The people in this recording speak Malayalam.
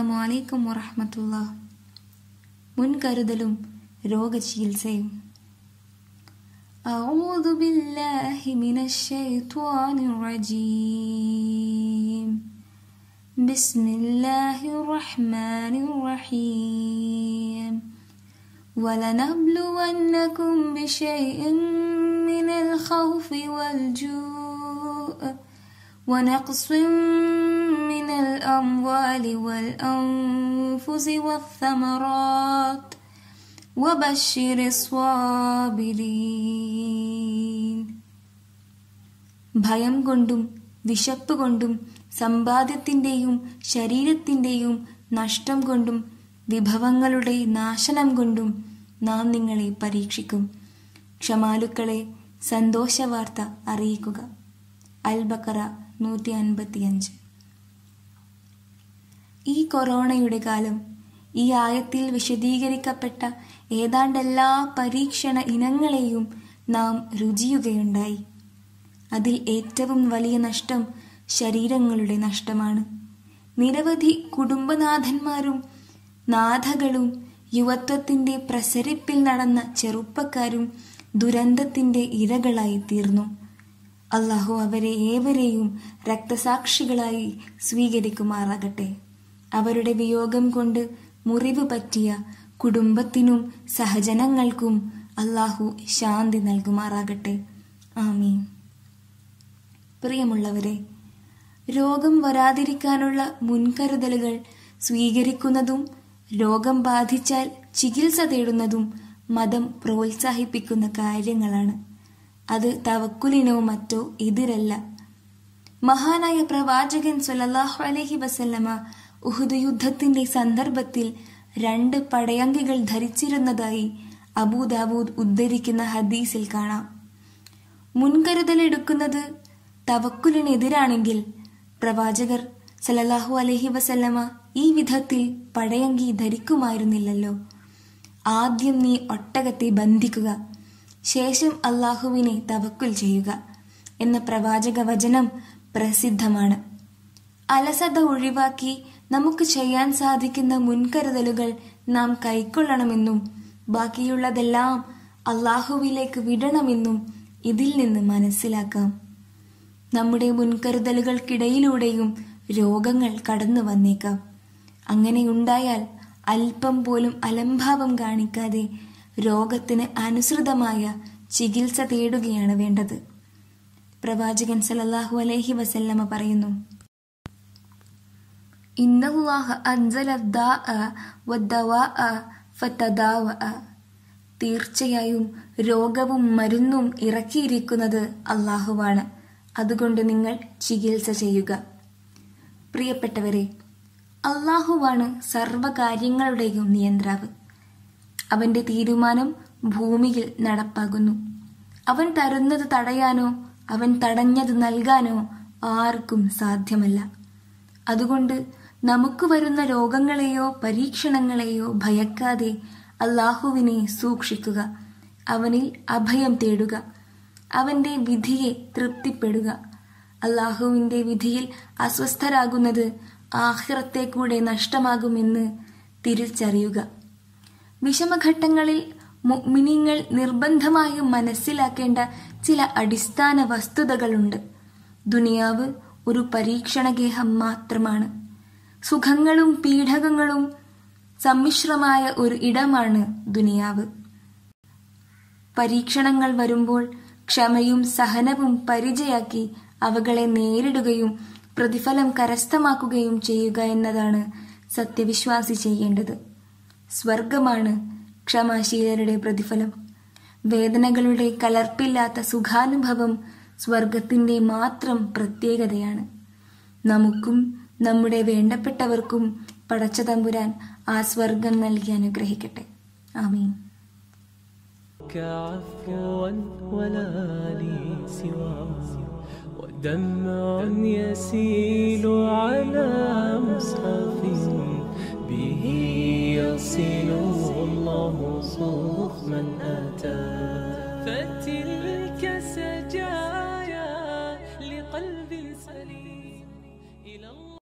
അസ്സലാമു അലൈക്കും വറഹമത്തുള്ള മുൻകരുതലും രോഗചികിത്സയും أعوذ بالله من الشيطان الرجيم بسم الله الرحمن الرحيم ولنبلونكم بشيء من الخوف والجوع ونقص من الأموال والأنفس والثمرات وبشر الصابرين ഭയം കൊണ്ടും വിശപ്പ് കൊണ്ടും സമ്പാദ്യത്തിന്റെയും ശരീരത്തിന്റെയും നഷ്ടം കൊണ്ടും വിഭവങ്ങളുടെ നാശനം കൊണ്ടും നാം നിങ്ങളെ പരീക്ഷിക്കും ക്ഷമാലുക്കളെ സന്തോഷവാർത്ത അറിയിക്കുക അൽ ബക്കറ നൂറ്റി അൻപത്തിയഞ്ച് ഈ കൊറോണയുടെ കാലം ഈ ആയത്തിൽ വിശദീകരിക്കപ്പെട്ട ഏതാണ്ടെല്ലാ പരീക്ഷണ ഇനങ്ങളെയും നാം രുചിയുകയുണ്ടായി അതിൽ ഏറ്റവും വലിയ നഷ്ടം ശരീരങ്ങളുടെ നഷ്ടമാണ് നിരവധി കുടുംബനാഥന്മാരും നാഥകളും യുവത്വത്തിന്റെ പ്രസരിപ്പിൽ നടന്ന ചെറുപ്പക്കാരും ദുരന്തത്തിന്റെ ഇരകളായി തീർന്നു അള്ളാഹു അവരെ ഏവരെയും രക്തസാക്ഷികളായി സ്വീകരിക്കുമാറാകട്ടെ അവരുടെ വിയോഗം കൊണ്ട് മുറിവ് പറ്റിയ കുടുംബത്തിനും സഹജനങ്ങൾക്കും അള്ളാഹു ശാന്തി നൽകുമാറാകട്ടെ ആമീൻ പ്രിയമുള്ളവരെ രോഗം വരാതിരിക്കാനുള്ള മുൻകരുതലുകൾ സ്വീകരിക്കുന്നതും രോഗം ബാധിച്ചാൽ ചികിത്സ തേടുന്നതും മതം പ്രോത്സാഹിപ്പിക്കുന്ന കാര്യങ്ങളാണ് അത് തവക്കുലിനോ മറ്റോ എതിരല്ല മഹാനായ പ്രവാചകൻ സല്ലല്ലാഹു അലൈഹി വസല്ലമ ഉഹുദ് യുദ്ധത്തിന്റെ സന്ദർഭത്തിൽ രണ്ട് പടയങ്കികൾ ധരിച്ചിരുന്നതായി അബൂദാബൂദ് ഉദ്ധരിക്കുന്ന ഹദീസിൽ കാണാം മുൻകരുതലെടുക്കുന്നത് തവക്കുലിനെതിരാണെങ്കിൽ പ്രവാചകർ സലല്ലാഹു അലഹി വസല്ലമ ഈ വിധത്തിൽ പടയങ്കി ധരിക്കുമായിരുന്നില്ലല്ലോ ആദ്യം നീ ഒട്ടകത്തെ ബന്ധിക്കുക ശേഷം അള്ളാഹുവിനെ തവക്കുൽ ചെയ്യുക എന്ന പ്രവാചക വചനം പ്രസിദ്ധമാണ് അലസത ഒഴിവാക്കി നമുക്ക് ചെയ്യാൻ സാധിക്കുന്ന മുൻകരുതലുകൾ നാം കൈക്കൊള്ളണമെന്നും ബാക്കിയുള്ളതെല്ലാം അള്ളാഹുവിലേക്ക് വിടണമെന്നും ഇതിൽ നിന്ന് മനസ്സിലാക്കാം നമ്മുടെ മുൻകരുതലുകൾക്കിടയിലൂടെയും രോഗങ്ങൾ കടന്നു വന്നേക്കാം അങ്ങനെ ഉണ്ടായാൽ അല്പം പോലും അലംഭാവം കാണിക്കാതെ രോഗത്തിന് അനുസൃതമായ ചികിത്സ തേടുകയാണ് വേണ്ടത് പ്രവാചകൻ സലല്ലാഹു അലൈഹി വസല്ലമ പറയുന്നു ഇന്നല്ലാഹ അൻസല തീർച്ചയായും രോഗവും മരുന്നും ഇറക്കിയിരിക്കുന്നത് അള്ളാഹുവാണ് അതുകൊണ്ട് നിങ്ങൾ ചികിത്സ ചെയ്യുക പ്രിയപ്പെട്ടവരെ അള്ളാഹുവാണ് സർവകാര്യങ്ങളുടെയും നിയന്ത്രാവ് അവന്റെ തീരുമാനം ഭൂമിയിൽ നടപ്പാകുന്നു അവൻ തരുന്നത് തടയാനോ അവൻ തടഞ്ഞത് നൽകാനോ ആർക്കും സാധ്യമല്ല അതുകൊണ്ട് നമുക്ക് വരുന്ന രോഗങ്ങളെയോ പരീക്ഷണങ്ങളെയോ ഭയക്കാതെ അള്ളാഹുവിനെ സൂക്ഷിക്കുക അവനിൽ അഭയം തേടുക അവന്റെ വിധിയെ തൃപ്തിപ്പെടുക അള്ളാഹുവിന്റെ വിധിയിൽ അസ്വസ്ഥരാകുന്നത് ആഹ്റത്തെ കൂടെ നഷ്ടമാകുമെന്ന് തിരിച്ചറിയുക വിഷമഘട്ടങ്ങളിൽ മിനിങ്ങൾ നിർബന്ധമായും മനസ്സിലാക്കേണ്ട ചില അടിസ്ഥാന വസ്തുതകളുണ്ട് ദുനിയാവ് ഒരു പരീക്ഷണഗേഹം മാത്രമാണ് സുഖങ്ങളും പീഡകങ്ങളും സമ്മിശ്രമായ ഒരു ഇടമാണ് ദുനിയാവ് പരീക്ഷണങ്ങൾ വരുമ്പോൾ ക്ഷമയും സഹനവും പരിചയാക്കി അവകളെ നേരിടുകയും പ്രതിഫലം കരസ്ഥമാക്കുകയും ചെയ്യുക എന്നതാണ് സത്യവിശ്വാസി ചെയ്യേണ്ടത് സ്വർഗമാണ് ക്ഷമാശീലരുടെ പ്രതിഫലം വേദനകളുടെ കലർപ്പില്ലാത്ത സുഖാനുഭവം സ്വർഗത്തിന്റെ മാത്രം പ്രത്യേകതയാണ് നമുക്കും നമ്മുടെ വേണ്ടപ്പെട്ടവർക്കും പടച്ച തമ്പുരാൻ ആ സ്വർഗം നൽകി അനുഗ്രഹിക്കട്ടെ ആമീൻ عفوا ولا لي سواه ودمع يسيل على مصحف به يصل الله صوف من أتى فتلك سجايا لقلب سليم إلى الله